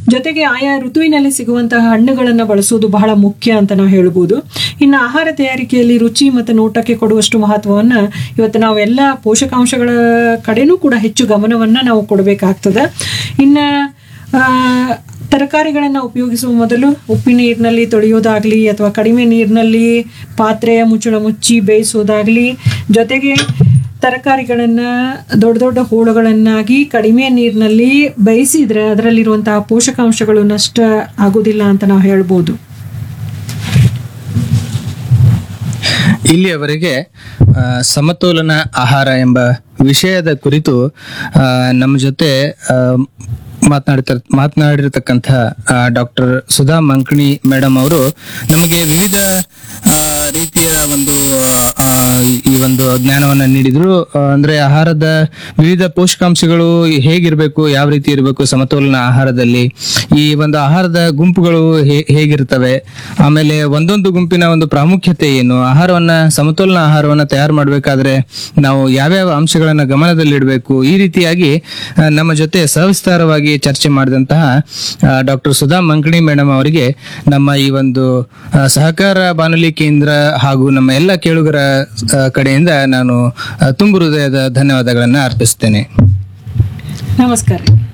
ಜೊತೆಗೆ ಆಯಾ ಋತುವಿನಲ್ಲಿ ಸಿಗುವಂತಹ ಹಣ್ಣುಗಳನ್ನು ಬಳಸೋದು ಬಹಳ ಮುಖ್ಯ ಅಂತ ನಾವು ಹೇಳ್ಬೋದು ಇನ್ನು ಆಹಾರ ತಯಾರಿಕೆಯಲ್ಲಿ ರುಚಿ ಮತ್ತು ನೋಟಕ್ಕೆ ಕೊಡುವಷ್ಟು ಮಹತ್ವವನ್ನ ಇವತ್ತು ನಾವೆಲ್ಲ ಪೋಷಕಾಂಶಗಳ ಕಡೆನೂ ಕೂಡ ಹೆಚ್ಚು ಗಮನವನ್ನ ನಾವು ಕೊಡಬೇಕಾಗ್ತದೆ ಇನ್ನು ಆ, ತರಕಾರಿಗಳನ್ನು ಉಪಯೋಗಿಸುವ ಮೊದಲು ಉಪ್ಪಿನ ನೀರಿನಲ್ಲಿ ತೊಳೆಯೋದಾಗ್ಲಿ ಅಥವಾ ಕಡಿಮೆ ನೀರಿನಲ್ಲಿ ಪಾತ್ರೆಯ ಮುಚ್ಚಳ ಮುಚ್ಚಿ ಬೇಯಿಸೋದಾಗ್ಲಿ ಜೊತೆಗೆ ತರಕಾರಿಗಳನ್ನು ದೊಡ್ಡ ದೊಡ್ಡ ಹೋಳುಗಳನ್ನಾಗಿ ಕಡಿಮೆ ನೀರಿನಲ್ಲಿ ಬೇಯಿಸಿದ್ರೆ ಅದರಲ್ಲಿರುವಂತಹ ಪೋಷಕಾಂಶಗಳು ನಷ್ಟ ಆಗೋದಿಲ್ಲ ಅಂತ ನಾವು ಹೇಳ್ಬೋದು ಇಲ್ಲಿಯವರೆಗೆ ಆ, ಸಮತೋಲನ ಆಹಾರ ಎಂಬ ವಿಷಯದ ಕುರಿತು ಆ, ನಮ್ಮ ಜೊತೆ ಆ, ಮಾತನಾಡ್ತಾ ಮಾತನಾಡಿರ್ತಕ್ಕಂಥ ಡಾಕ್ಟರ್ ಸುಧಾ ಮಂಕಣಿ ಮೇಡಮ್ ಅವರು ನಮಗೆ ವಿವಿಧ ಆ, ರೀತಿಯ ಒಂದು ಆ, ಈ- ಈ ಒಂದು ಜ್ಞಾನವನ್ನ ನೀಡಿದ್ರು ಆ, ಅಂದ್ರೆ ಆಹಾರದ ವಿವಿಧ ಪೋಷಕಾಂಶಗಳು ಹೇಗಿರ್ಬೇಕು ಯಾವ ರೀತಿ ಇರಬೇಕು ಸಮತೋಲನ ಆಹಾರದಲ್ಲಿ ಈ ಒಂದು ಆಹಾರದ ಗುಂಪುಗಳು ಹೇ- ಹೇಗಿರ್ತವೆ ಆಮೇಲೆ ಒಂದೊಂದು ಗುಂಪಿನ ಒಂದು ಪ್ರಾಮುಖ್ಯತೆ ಏನು ಆಹಾರವನ್ನ ಸಮತೋಲನ ಆಹಾರವನ್ನ ತಯಾರು ಮಾಡಬೇಕಾದ್ರೆ ನಾವು ಯಾವ್ಯಾವ ಅಂಶಗಳನ್ನ ಗಮನದಲ್ಲಿಡಬೇಕು ಈ ರೀತಿಯಾಗಿ ಆ, ನಮ್ಮ ಜೊತೆ ಸವಿಸ್ತಾರವಾಗಿ ಚರ್ಚೆ ಮಾಡಿದಂತಹ ಡಾಕ್ಟರ್ ಸುಧಾ ಮಂಕಣಿ ಮೇಡಮ್ ಅವರಿಗೆ ನಮ್ಮ ಈ ಒಂದು ಆ, ಸಹಕಾರ ಬಾನುಲಿ ಕೇಂದ್ರ ಹಾಗೂ ನಮ್ಮ ಎಲ್ಲ ಕೇಳುಗರ ಆ, ಕಡೆಯಿಂದ ನಾನು ಆ, ತುಂಬು ಹೃದಯದ ಧನ್ಯವಾದಗಳನ್ನ ಅರ್ಪಿಸ್ತೇನೆ ನಮಸ್ಕಾರ